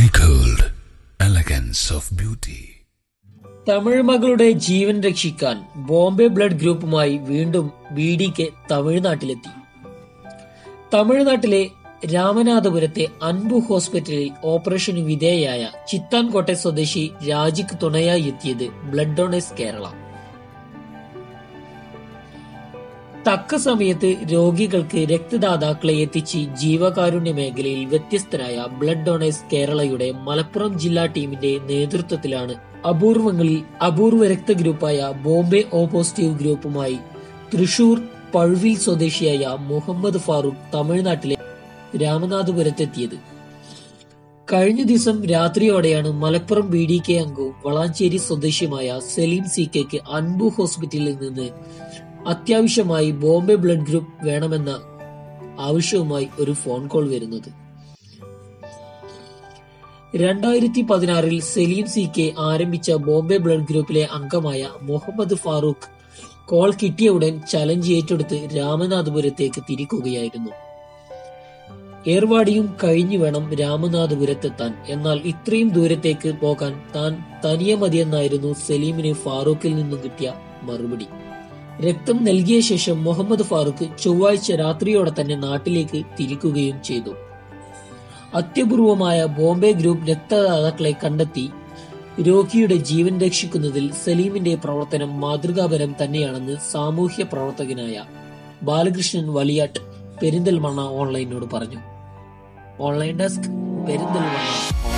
Gold, elegance of beauty. Tamil മകളുടെ ജീവൻ രക്ഷിക്കാൻ Bombay blood ഗ്രൂപ്പുമായി വീണ്ടും ബി ഡി കെ തമിഴ്നാട്ടിലെത്തി തമിഴ്നാട്ടിലെ രാമനാഥപുരത്തെ അൻപു ഹോസ്പിറ്റലിൽ ഓപ്പറേഷന് വിധേയയായ ചിത്താൻകോട്ടെ സ്വദേശി രാജിക്ക് തുണയായി എത്തിയത് ബ്ലഡ് ഡൊണേഴ്സ് കേരള തക്ക സമയത്ത് രോഗികൾക്ക് രക്തദാതാക്കളെ എത്തിച്ച് ജീവകാരുണ്യ മേഖലയിൽ വ്യത്യസ്തരായ ബ്ലഡ് ഡൊണേഴ്സ് കേരളയുടെ മലപ്പുറം ജില്ലാ ടീമിന്റെ നേതൃത്വത്തിലാണ് അപൂർവങ്ങളിൽ അപൂർവ രക്തഗ്രൂപ്പായ ബോംബെ ഓ പോസിറ്റീവ് ഗ്രൂപ്പുമായി തൃശൂർ പഴുവിൽ സ്വദേശിയായ മുഹമ്മദ് ഫാറൂഖ് തമിഴ്നാട്ടിലെ രാമനാഥപുരത്തെത്തിയത് കഴിഞ്ഞ ദിവസം രാത്രിയോടെയാണ് മലപ്പുറം ബി ഡി കെ അംഗവും വളാഞ്ചേരി സ്വദേശിയുമായ സലീം സി കെക്ക് അൻബു ഹോസ്പിറ്റലിൽ നിന്ന് അത്യാവശ്യമായി ബോംബെ ബ്ലഡ് ഗ്രൂപ്പ് വേണമെന്ന ആവശ്യവുമായി ഒരു ഫോൺ കോൾ വരുന്നത് രണ്ടായിരത്തി പതിനാറിൽ സലീം സി കെ ആരംഭിച്ച ബോംബെ ബ്ലഡ് ഗ്രൂപ്പിലെ അംഗമായ മുഹമ്മദ് ഫാറൂഖ് കോൾ കിട്ടിയ ഉടൻ ചലഞ്ച് ഏറ്റെടുത്ത് രാമനാഥപുരത്തേക്ക് തിരിക്കുകയായിരുന്നു ഏർവാടിയും കഴിഞ്ഞു വേണം രാമനാഥപുരത്തെത്താൻ എന്നാൽ ഇത്രയും ദൂരത്തേക്ക് പോകാൻ താൻ തനിയെ മതിയെന്നായിരുന്നു സലീമിന് ഫാറൂഖിൽ നിന്നും കിട്ടിയ മറുപടി രക്തം നൽകിയ ശേഷം മുഹമ്മദ് ഫാറൂഖ് ചൊവ്വാഴ്ച രാത്രിയോടെ തന്നെ നാട്ടിലേക്ക് തിരിക്കുകയും ചെയ്തു അത്യപൂർവമായ ബോംബെ ഗ്രൂപ്പ് രക്തദാതാക്കളെ കണ്ടെത്തി രോഗിയുടെ ജീവൻ രക്ഷിക്കുന്നതിൽ സലീമിന്റെ പ്രവർത്തനം മാതൃകാപരം തന്നെയാണെന്ന് സാമൂഹ്യ പ്രവർത്തകനായ ബാലകൃഷ്ണൻ വലിയാട്ട് പെരിന്തൽമണ്ണ ഓൺലൈനോട് പറഞ്ഞു ഓൺലൈൻ ഡെസ്ക് പെരിന്തൽമണ്ണ